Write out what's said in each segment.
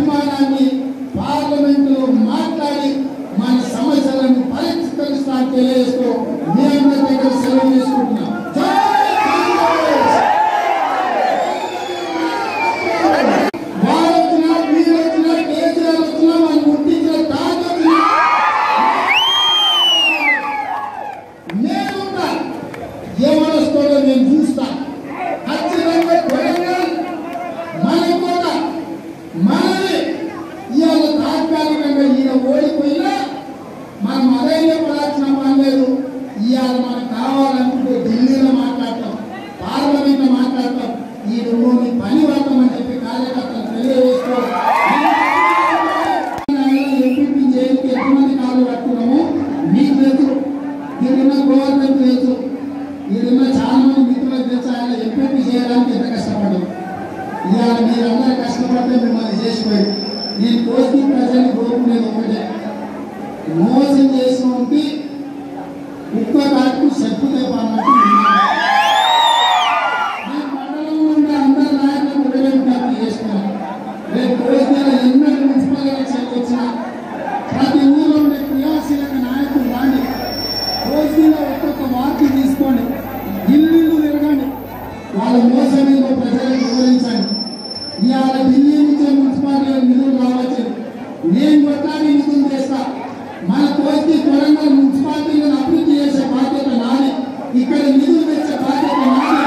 అభిమానాన్ని పార్లమెంటులో మాట్లాడి మన సమస్యలను పరిష్కరిస్తా తెలియజేస్తూ మీ అందరి దగ్గర సెలవు తీసుకుంటున్నాం జై కాంగ్రెస్! వాళ్ళు వచ్చినా, మీరు వచ్చినా, కేసీఆర్ వచ్చినా, వాళ్ళు ముట్టించిన తాత వచ్చినా, నేనుంటా. ఎవరు వస్తారో నేను చూస్తా ఖచ్చితంగా కొడంగల్ మన కోట మనది ఇవాళ తాత్కాలికంగా ఈయన ఓడిపోయినా మనం అదైనా పడాల్సిన పని లేదు ఇవాళ మనకు కావాలనుకుంటే ఢిల్లీలో మాట్లాడతాం పార్లమెంట్లో మాట్లాడతాం ఈ రెండు పని పడతామని చెప్పి కార్యకర్తలు తెలియజేస్తూ ఎంపీ జైలుకి ఎంతమంది కాళ్ళు కట్టుకున్నాము మీకు తెలుసు ఈడున్న గవర్నమెంట్ తెలుసు ఈడున్న చాలా మంది మిత్రులకు తెలుసు ఆయన ఎంపీ చేయడానికి ఎంత కష్టపడ్డాం ఇవాళ మీరందరూ కష్టపడితే మిమ్మల్ని చేసిపోయి నేను కోసి ప్రజల్ని కోరుకునేది ఒకటే మోసం చేసిన ఉంటే కుక్క కాటుకు చెప్పు తెప్పన్నట్టు ఈ మండలంలో ఉండే అందరి నాయకులకు ఒకటే విజ్ఞప్తి చేస్తున్నాను రేపు కోసిన ఎన్నో మున్సిపల్ ఎలక్షన్లు వచ్చినా ప్రతి ఊళ్ళో ఉండే క్రియాశీలక నాయకులు రాండి కోసిన ఒక్కొక్క వార్డు తీసుకోండి ఇల్లు తిరగండి వాళ్ళ మోసం ఏదో ప్రజలకు వివరించండి ఇవాళ ఢిల్లీ నుంచి మున్సిపాలిటీ నిధులు రావచ్చు నేను కొట్టాలి నిధులు చేస్తా మన కోసి కొరంగల్ మున్సిపాలిటీలను అభివృద్ధి చేసే బాధ్యత నాది ఇక్కడ నిధులు తెచ్చే బాధ్యత నాది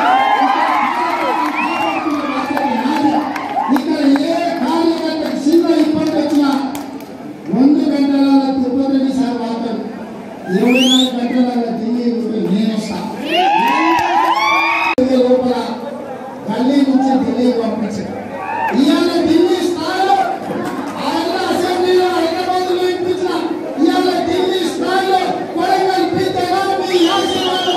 బాధ్యత నాది ఇక్కడ ఏ కార్యకర్తకు చిన్న ఇబ్బంది వచ్చినా రెండు గంటల తిరుపతి రెడ్డి సార్ వాడతారు ఇరవై నాలుగు గంటల ఢిల్లీ నేను వస్తా లోపల గల్లీ నుంచి ఢిల్లీకి పంపించారు ఇవాళ ఢిల్లీ స్థాయిలో ఆయన అసెంబ్లీలో హైదరాబాద్లో ఇప్పించిన ఇవాళ ఢిల్లీ స్థాయిలో కొడంగల్ పీతగా మీ ఆశీర్వాదం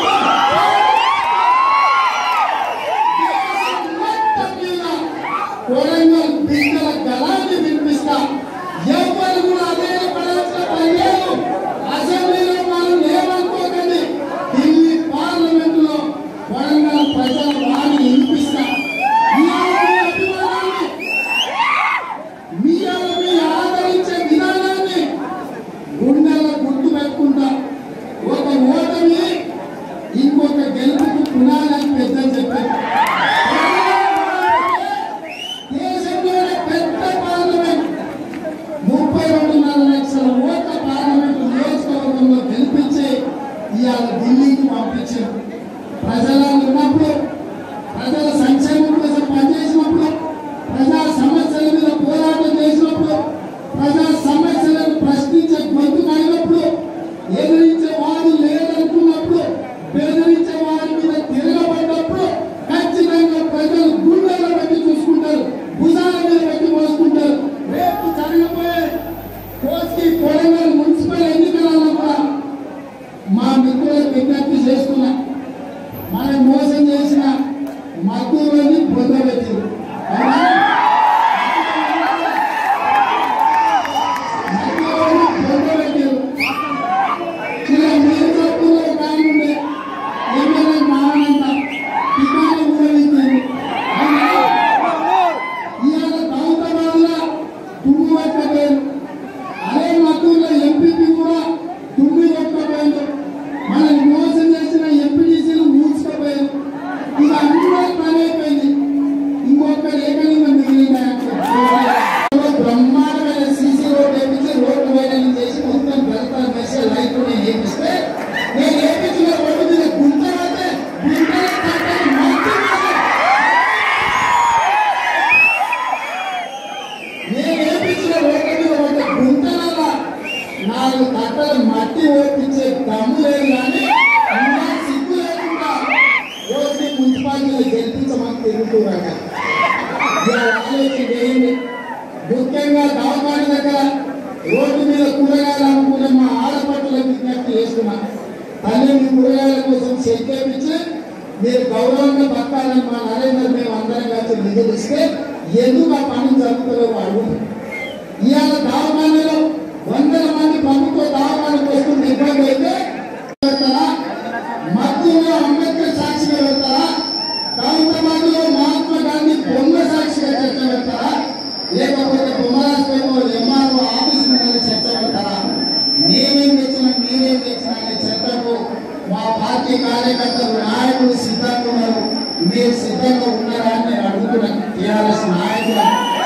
మొత్తం మీద కొడంగల్ పీతల గలాన్ని వినిపిస్తా ఎవరు కూడా అదే పడాల్సిన పని లేదు అసెంబ్లీలో మనం ఏమనుకోకండి ఢిల్లీ పార్లమెంటులో కొడంగల్ ప్రజల వాణి వినిపిస్తా ఇవాళ మీ అభిమానాన్ని మీయాల మీరు ఆదరించే విధానాన్ని గుండెల్లో గుర్తు పెట్టుకుంటా ఒక ఓటమి ఇంకొక గెలుపుకు పునాదని పెద్దలు చెప్పారు దేశంలోనే పెద్ద పార్లమెంట్ ముప్పై రెండున్నర లక్షల ఓట్ల పార్లమెంట్ నియోజకవర్గంలో గెలిపించి ఇవాళ ఢిల్లీకి పంపించారు ప్రజలు ఉన్నప్పుడు ప్రజల సంక్షేమం కోసం పనిచేసినప్పుడు ప్రజా సమస్యల మీద పోరాటం చేసినప్పుడు ప్రజా సమస్యలను ప్రశ్నించే గొంతు అయినప్పుడు ఎదిరించే వాడు లేదనుకున్నప్పుడు బెదిరించే వారి మీద తిరగబడ్డప్పుడు ఖచ్చితంగా ప్రజలు గుండెల్లో పెట్టి చూసుకుంటారు భుజాల మీద పెట్టి మోసుకుంటారు రేపు జరగబోయే కోసి కొడంగల్ మున్సిపల్ ఎన్నికలలో కూడా మా మిత్రులకు విజ్ఞప్తి చేస్తున్నా మనం మోసం చేసిన మద్దూరుని పొందవచ్చు ఇలా మీరు చెప్తున్న కానుండే ఏమైనా మానంత ఇవాళ ఊహించారు ఇవాళ దౌతబాదుల దుమ్ము పట్టలేదు అదే మద్దూరులో ఎంపీపీ కూడా దుమ్ము కొట్టకపోయింది మనల్ని మోసం చేసిన ఎంపీటీసీలు మూసుకుపోయారు ఇక అందరూ పని అయిపోయింది ఇంకొక ఏకలింగం మిగిలిందా బ్రహ్మాండమైన సీసీ రోడ్ వేపించి రోడ్డు వైడనింగ్ చేసి మొత్తం పెడతాను వేసే లైట్లు నేను వేపిస్తే నేను వేపించిన రోడ్డు మీద గుంట పడితే గుంటలో కట్టని మట్టి వేసా. నేను వేపించిన రోడ్డు మీద పడ్డ గుంటలలో నాలుగు కట్టలు మట్టి ఓపించే దమ్ము లేదు కానీ ఇంకా సిగ్గు లేకుండా ఓసి మున్సిపాలిటీలో గెలిపించమని తిరుగుతున్నాక ఆలోచన చేయండి ముఖ్యంగా దవాఖాన దగ్గర రోడ్డు మీద కూరగాయలు అమ్ముకునే మా ఆడపట్టులకు విజ్ఞప్తి చేస్తున్నా తల్లి మీ కూరగాయల కోసం చెక్కేపించి మీరు గౌరవంగా బతకాలని మా నరేంద్ర మేము అందరం కలిసి నిధులు ఇస్తే ఎందుకు ఆ పని జరుగుతుందో వాడు ఇవాళ దవాఖానలో వందల మంది ప్రభుత్వ దవాఖానకు వస్తుంది ఇబ్బంది అయితే పెడతారా మధ్యలో అంబేద్కర్ సాక్షిగా పెడతారా దౌలతాబాద్లో మహాత్మా గాంధీ బొమ్మ సాక్షిగా చర్చ పెడతారా లేకపోతే బొమ్మల మీరు సిద్ధంగా ఉన్నారా అని నేను అడుగుతున్నాను టీఆర్ఎస్ నాయకులు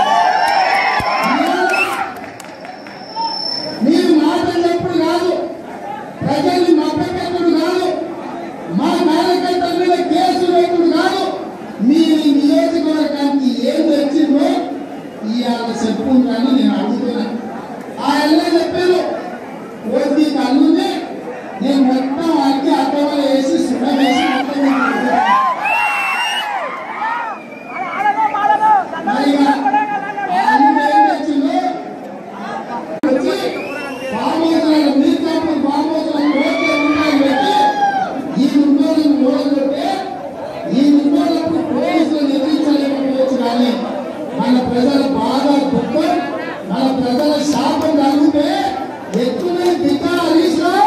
మీరు మాటలు చెప్పుడు కాదు ప్రజల్ని మభ్యపెట్టుడు కాదు మా కార్యకర్తల మీద కేసు వేయకుడు కాదు మీరు ఈ నియోజకవర్గానికి ఏం తెచ్చిందో ఇవాళ చెప్పుకుంటాను నేను అడుగుతున్నా ఆయన చెప్పారు కొద్ది కన్నుని నేను మొత్తం అన్ని అర్థంలో వేసి సుఖం వేసి మొత్తం మీకు మరి ఇక ఆ అన్ని ఏం తెచ్చిందో వచ్చి బామోదరాలు మీర్జాపూర్ బామోదరాలు ఓకే ఉన్నాయి పెట్టి ఈ నుండోళ్ళని ఓడగొట్టే ఈ నుండోళ్ళప్పుడు పోలీసులను ఎదిరించలేకపోవచ్చు కానీ మన ప్రజల బాధ దుఃఖం మన ప్రజల శాపం కలిగితే ఎత్తునే బిడ్డ హరీష్ రావు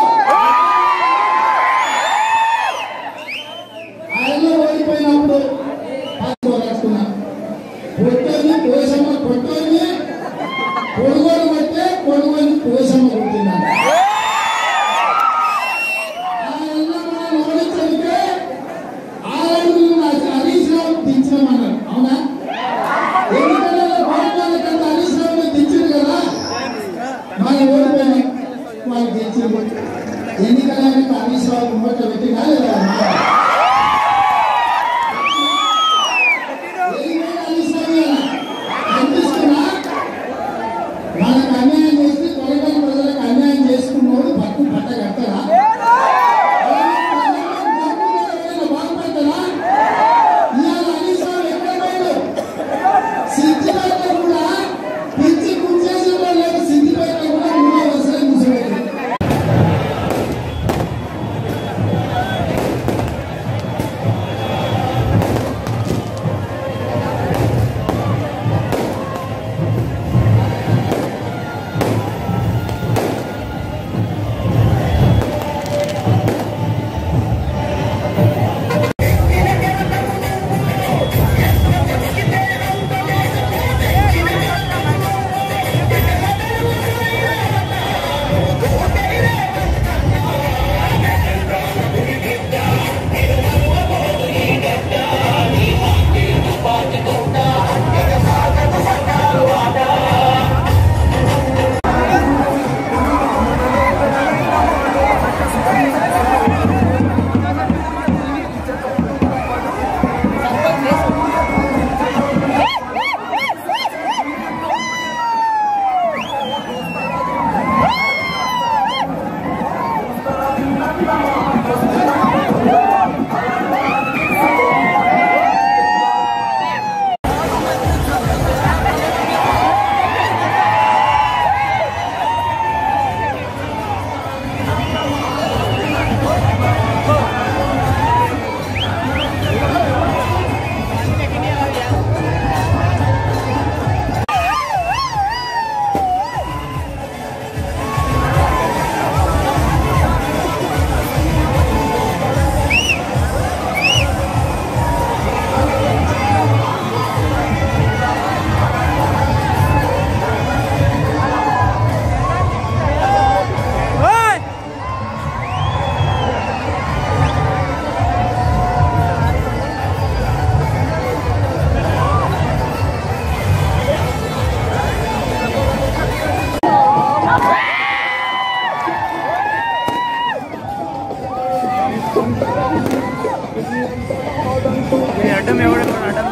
ఆయన ఓడిపోయినప్పుడు పట్టుకోవాలనుకున్నా కొట్టని కోసమ్మ కొట్టని కొడుగోలు పట్టే కొడుగోలు కోసమ్మ కొట్టిందంట ఆయన మనం ఓడించడితే ఆరుగురు హరీష్ రావు దించమన్నారు అవునా ఎన్నికలలో గవర్నమెంట్ కంటే హరీష్ రావుని దించింది కదా మనం ఓడిపోయినాం వాళ్ళు దించింది ఎన్నికలైన హరీష్ రావు మూట పెట్టి కాలేదా మనకు అన్యాయం చేస్తే కొలగల ప్రజలకు అన్యాయం చేసుకున్నోడు పట్టు పట్ట కట్టరా బాగుపడతారా ఇవాళ అనిసారు ఎక్కడ పోయాడు సిద్ధిపేట కూడా పిచ్చి కుర్చేసిన లేదు సిద్ధిపేట కూడా మూడో వరుసలో కూర్చోబెట్టారు అడ్డం ఎవడు అడ్డం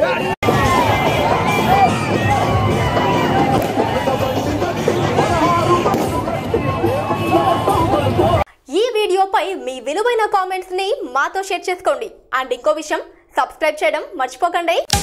ఈ వీడియోపై మీ విలువైన కామెంట్స్ ని మాతో షేర్ చేసుకోండి అండ్ ఇంకో విషయం సబ్స్క్రైబ్ చేయడం మర్చిపోకండి